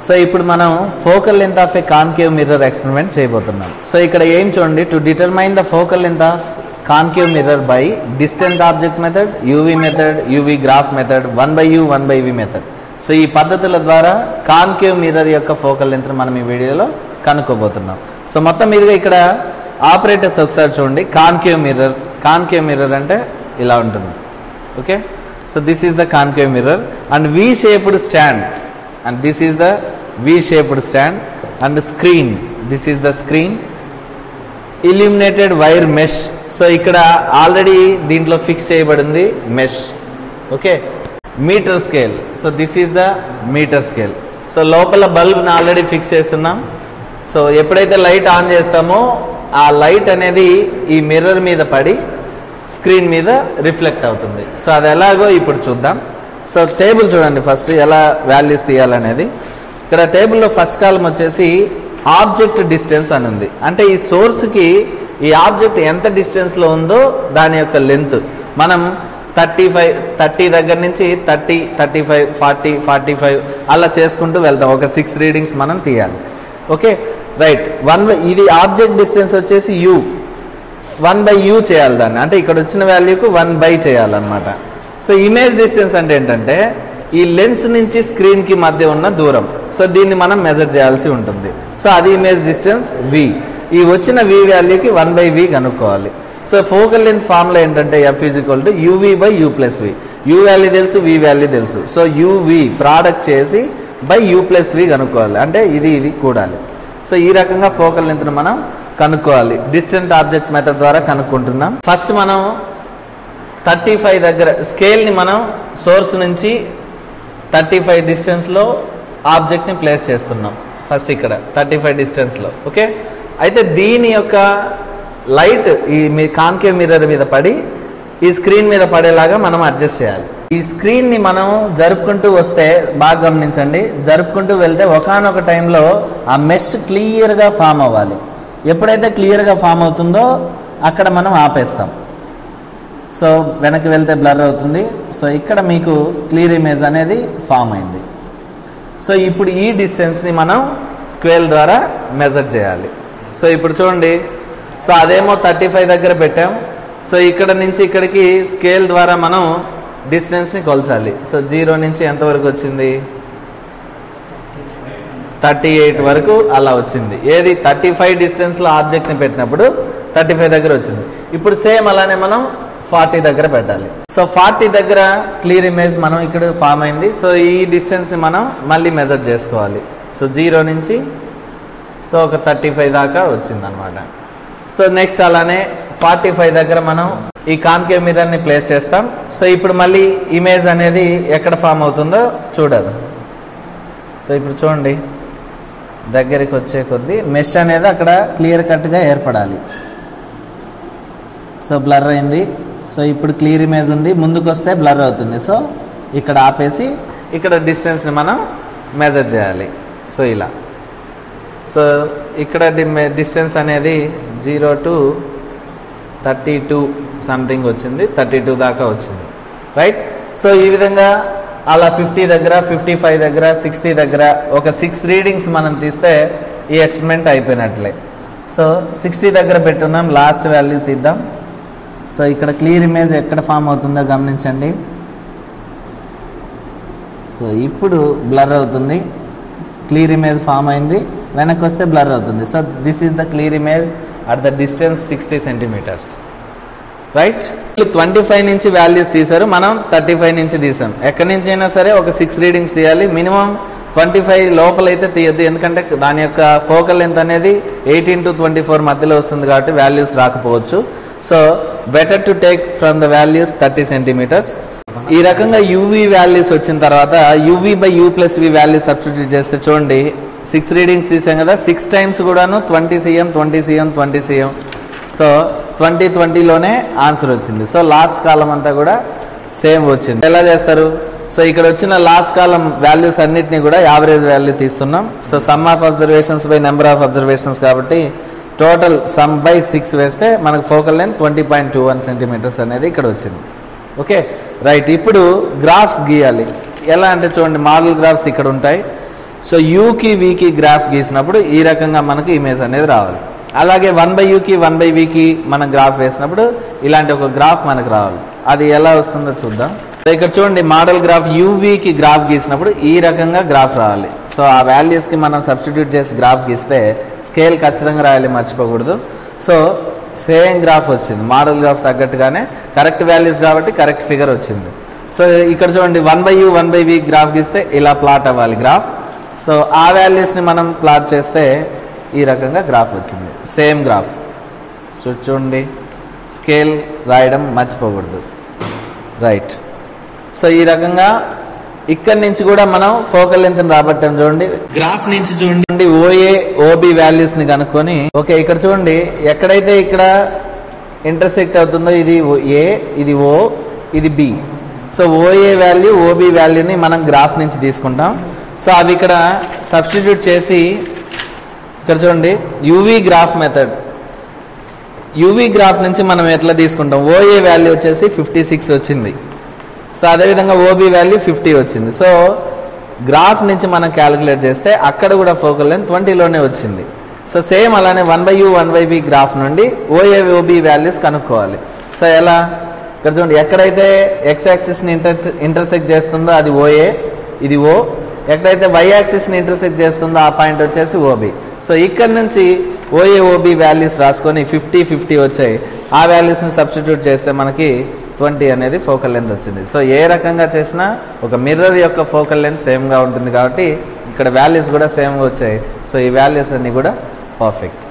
so ఇప్పుడు మనం focal length of a concave mirror experiment చేయబోతున్నాం సో ఇక్కడ ఏం చూడండి to determine the focal length of concave mirror by distant object method UV method UV graph method one by you one by V method so ఈ పద్ధతుల ద్వారా concave mirror యొక్క focal length మనం ఈ వీడియోలో కనుక్కోబోతున్నాం సో మొత్తం మీదుగా ఇక్కడ ఆపరేటర్స్ ఒకసారి చూడండి కాన్కేవ్ మిర్రర్ కాన్కేవ్ మిర్రర్ అంటే ఇలా ఉంటుంది okay so this is the concave mirror and V shaped stand and this is the V shaped stand and screen this is the screen illuminated wire mesh so ఇక్కడ already దీంట్లో fix చేయబడింది mesh okay meter scale so this is the meter scale so లోపల బల్బ్ని already fix చేస్తున్నాం so ఎప్పుడైతే light on చేస్తామో ఆ light అనేది ఈ మిర్రర్ మీద పడి స్క్రీన్ మీద రిఫ్లెక్ట్ అవుతుంది సో అది ఎలాగో ఇప్పుడు చూద్దాం సో టేబుల్ చూడండి ఫస్ట్ ఎలా వాల్యూస్ తీయాలనేది ఇక్కడ టేబుల్లో ఫస్ట్ కాలం వచ్చేసి ఆబ్జెక్ట్ డిస్టెన్స్ అని ఉంది అంటే ఈ సోర్స్కి ఈ ఆబ్జెక్ట్ ఎంత డిస్టెన్స్లో ఉందో దాని యొక్క లెంత్ మనం థర్టీ ఫైవ్ థర్టీ దగ్గర నుంచి thirty thirty five forty forty five అలా చేసుకుంటూ వెళ్తాం ఒక సిక్స్ రీడింగ్స్ మనం తీయాలి ఓకే రైట్ వన్ ఇది ఆబ్జెక్ట్ డిస్టెన్స్ వచ్చేసి యూ వన్ బై యూ చేయాలి దాన్ని అంటే ఇక్కడ వచ్చిన వాల్యూకు వన్ బై చేయాలన్నమాట సో ఇమేజ్ డిస్టెన్స్ అంటే ఏంటంటే ఈ లెన్స్ నుంచి స్క్రీన్కి మధ్య ఉన్న దూరం సో దీన్ని మనం మెజర్ చేయాల్సి ఉంటుంది సో అది ఇమేజ్ డిస్టెన్స్ వి ఈ వచ్చిన వి వాల్యూకి వన్ బై వి కనుక్కోవాలి సో ఫోకల్ లెంత్ ఫార్ములా ఏంటంటే f is equal to u v by u plus v u value తెలుసు వి వాల్యూ తెలుసు సో యూవి ప్రోడక్ట్ చేసి బై యూ ప్లస్ వి కనుక్కోవాలి అంటే ఇది ఇది కూడాలి సో ఈ రకంగా ఫోకల్ లెంత్ను మనం కనుక్కోవాలి డిస్టెంట్ ఆబ్జెక్ట్ మెథడ్ ద్వారా కనుక్కుంటున్నాం ఫస్ట్ మనం థర్టీ ఫైవ్ దగ్గర స్కేల్ని మనం సోర్స్ నుంచి థర్టీ ఫైవ్ డిస్టెన్స్లో ఆబ్జెక్ట్ని ప్లేస్ చేస్తున్నాం ఫస్ట్ ఇక్కడ థర్టీ ఫైవ్ డిస్టెన్స్లో ఓకే అయితే దీని యొక్క లైట్ ఈ మీ కాన్కేవ్ మిర్రర్ మీద పడి ఈ స్క్రీన్ మీద పడేలాగా మనం అడ్జస్ట్ చేయాలి ఈ స్క్రీన్ని మనం జరుపుకుంటూ వస్తే బాగా గమనించండి జరుపుకుంటూ వెళ్తే ఒకనొక టైంలో ఆ మెష్ క్లియర్గా ఫామ్ అవ్వాలి ఎప్పుడైతే క్లియర్గా ఫామ్ అవుతుందో అక్కడ మనం ఆపేస్తాం సో వెనక్కి వెళ్తే బ్లర్ అవుతుంది సో ఇక్కడ మీకు క్లియర్ ఇమేజ్ అనేది ఫామ్ అయింది సో ఇప్పుడు ఈ డిస్టెన్స్ని మనం స్క్వేల్ ద్వారా మెజర్ చేయాలి సో ఇప్పుడు చూడండి సో అదేమో థర్టీ ఫైవ్ దగ్గర పెట్టాం సో ఇక్కడ నుంచి ఇక్కడికి స్కేల్ ద్వారా మనం డిస్టెన్స్ని కొలచాలి సో జీరో నుంచి ఎంతవరకు వచ్చింది థర్టీ ఎయిట్ వరకు అలా వచ్చింది ఏది థర్టీ ఫైవ్ డిస్టెన్స్లో ఆబ్జెక్ట్ని పెట్టినప్పుడు థర్టీ ఫైవ్ దగ్గర వచ్చింది ఇప్పుడు సేమ్ అలానే మనం ఫార్టీ దగ్గర పెట్టాలి సో ఫార్టీ దగ్గర క్లియర్ ఇమేజ్ మనం ఇక్కడ ఫామ్ అయింది సో ఈ డిస్టెన్స్ని మనం మళ్ళీ మెజర్ చేసుకోవాలి సో జీరో నుంచి సో ఒక థర్టీ ఫైవ్ దాకా వచ్చింది అనమాట సో నెక్స్ట్ అలానే ఫార్టీ ఫైవ్ దగ్గర మనం ఈ కాన్కేవ్ మిర్రర్ని ప్లేస్ చేస్తాం సో ఇప్పుడు మళ్ళీ ఇమేజ్ అనేది ఎక్కడ ఫామ్ అవుతుందో చూడదు సో ఇప్పుడు చూడండి దగ్గరికి వచ్చే కొద్దీ మెష్ అనేది అక్కడ క్లియర్ కట్గా ఏర్పడాలి సో బ్లర్ అయింది సో ఇప్పుడు క్లియర్ ఇమేజ్ ఉంది ముందుకు వస్తే బ్లర్ అవుతుంది సో ఇక్కడ ఆపేసి ఇక్కడ డిస్టెన్స్ని మనం మెజర్ చేయాలి సో ఇలా సో ఇక్కడ డిస్టెన్స్ అనేది zero to thirty two something వచ్చింది థర్టీ టూ దాకా వచ్చింది రైట్ సో ఈ విధంగా అలా ఫిఫ్టీ దగ్గర ఫిఫ్టీ ఫైవ్ దగ్గర సిక్స్టీ దగ్గర ఒక సిక్స్ రీడింగ్స్ మనం తీస్తే ఈ ఎక్స్పెరిమెంట్ అయిపోయినట్లే సో సిక్స్టీ దగ్గర పెట్టున్నాం లాస్ట్ వాల్యూ తీద్దాం సో ఇక్కడ క్లియర్ ఇమేజ్ ఎక్కడ ఫామ్ అవుతుందో గమనించండి సో ఇప్పుడు బ్లర్ అవుతుంది క్లియర్ ఇమేజ్ ఫామ్ అయింది వెనక్కి వస్తే బ్లర్ అవుతుంది so this is the clear image at the distance sixty centimetres right twenty five నుంచి వాల్యూస్ తీశారు మనం థర్టీ ఫైవ్ నుంచి తీసాం ఎక్కడి నుంచి అయినా సరే ఒక సిక్స్ రీడింగ్స్ తీయాలి మినిమం ట్వంటీ ఫైవ్ లోపలైతే తీయద్దు ఎందుకంటే దాని యొక్క ఫోకల్ లెంత్ అనేది ఎయిటీన్ టు ట్వంటీ ఫోర్ మధ్యలో వస్తుంది కాబట్టి వాల్యూస్ రాకపోవచ్చు so better to take from the values thirty centimetres ఈ రకంగా యూవీ వాల్యూస్ వచ్చిన తర్వాత u v by u plus v value substitute చేస్తే చూడండి సిక్స్ రీడింగ్స్ తీసాం కదా సిక్స్ టైమ్స్ కూడాను twenty CM twenty CM twenty CM so twenty ట్వంటీలోనే ఆన్సర్ వచ్చింది సో లాస్ట్ కాలం అంతా కూడా సేమ్ వచ్చింది ఎలా చేస్తారు సో ఇక్కడ వచ్చిన లాస్ట్ కాలం వాల్యూస్ అన్నిటిని కూడా యావరేజ్ వాల్యూ తీస్తున్నాం so sum of observations by number of observations కాబట్టి టోటల్ సమ్ బై సిక్స్ వేస్తే మనకు focal length twenty point two one centimetres అనేది ఇక్కడ వచ్చింది ఓకే రైట్ ఇప్పుడు గ్రాఫ్స్ గీయాలి ఎలా అంటే చూడండి మోడల్ గ్రాఫ్స్ ఇక్కడ ఉంటాయి సో యూకి వీకి గ్రాఫ్ గీసినప్పుడు ఈ రకంగా మనకు ఇమేజ్ అనేది రావాలి అలాగే వన్ బై యూకి వన్ బై వీకి మనం గ్రాఫ్ వేసినప్పుడు ఇలాంటి ఒక గ్రాఫ్ మనకు రావాలి అది ఎలా వస్తుందో చూద్దాం సో ఇక్కడ చూడండి మోడల్ గ్రాఫ్ యూవీకి గ్రాఫ్ గీసినప్పుడు ఈ రకంగా గ్రాఫ్ రావాలి సో ఆ వాల్యూస్కి మనం సబ్స్టిట్యూట్ చేసి గ్రాఫ్ గీస్తే స్కేల్ ఖచ్చితంగా రాయాలి మర్చిపోకూడదు సో సేమ్ గ్రాఫ్ వచ్చింది మోడల్ గ్రాఫ్ తగ్గట్టుగానే కరెక్ట్ వాల్యూస్ కాబట్టి కరెక్ట్ ఫిగర్ వచ్చింది సో ఇక్కడ చూడండి one by you one by v graph గీస్తే ఇలా ప్లాట్ అవ్వాలి గ్రాఫ్ సో ఆ వాల్యూస్ని మనం ప్లాట్ చేస్తే ఈ రకంగా గ్రాఫ్ వచ్చింది సేమ్ గ్రాఫ్ సో చూడండి స్కేల్ రాయడం మర్చిపోకూడదు రైట్ సో ఈ రకంగా ఇక్కడి నుంచి కూడా మనం ఫోకల్ లెంత్ రాబట్టాం చూడండి గ్రాఫ్ నుంచి చూడండి ఓఏ ఓబి వాల్యూస్ ని కనుక్కొని ఓకే ఇక్కడ చూడండి ఎక్కడైతే ఇక్కడ ఇంటర్సెక్ట్ అవుతుందో ఇది ఏ ఇది ఓ ఇది B so OA value OB వాల్యూని మనం గ్రాఫ్ నుంచి తీసుకుంటాం సో అవి ఇక్కడ సబ్స్టిట్యూట్ చేసి ఇక్కడ చూడండి u v graph method UV graph నుంచి మనం ఎట్లా తీసుకుంటాం ఓఏ వాల్యూ వచ్చేసి ఫిఫ్టీ సిక్స్ వచ్చింది సో అదేవిధంగా ఓబీ వాల్యూ ఫిఫ్టీ వచ్చింది సో గ్రాఫ్ నుంచి మనం క్యాలిక్యులేట్ చేస్తే అక్కడ కూడా ఫోకల్ లెంత్ ట్వంటీలోనే వచ్చింది సో సేమ్ అలానే one by you one by v graph నుండి ఓఏ ఓబీ వాల్యూస్ కనుక్కోవాలి సో ఎలా ఇక్కడ చూడండి ఎక్కడైతే ఎక్స్ యాక్సిస్ని ఇంటర్ ఇంటర్సెక్ట్ చేస్తుందో అది ఓఏ ఇది ఓ ఎక్కడైతే వై యాక్సిస్ని ఇంటర్సెక్ట్ చేస్తుందో ఆ పాయింట్ వచ్చేసి ఓబీ సో ఇక్కడ నుంచి ఓఏ ఓబీ వాల్యూస్ రాసుకొని ఫిఫ్టీ ఫిఫ్టీ వచ్చాయి ఆ వాల్యూస్ని సబ్స్టిట్యూట్ చేస్తే మనకి ట్వంటీ అనేది ఫోకల్ లెంత్ వచ్చింది సో ఏ రకంగా చేసినా ఒక మిర్రర్ యొక్క ఫోకల్ లెంత్ సేమ్గా ఉంటుంది కాబట్టి ఇక్కడ వాల్యూస్ కూడా సేమ్గా వచ్చాయి సో ఈ వాల్యూస్ అన్నీ కూడా పర్ఫెక్ట్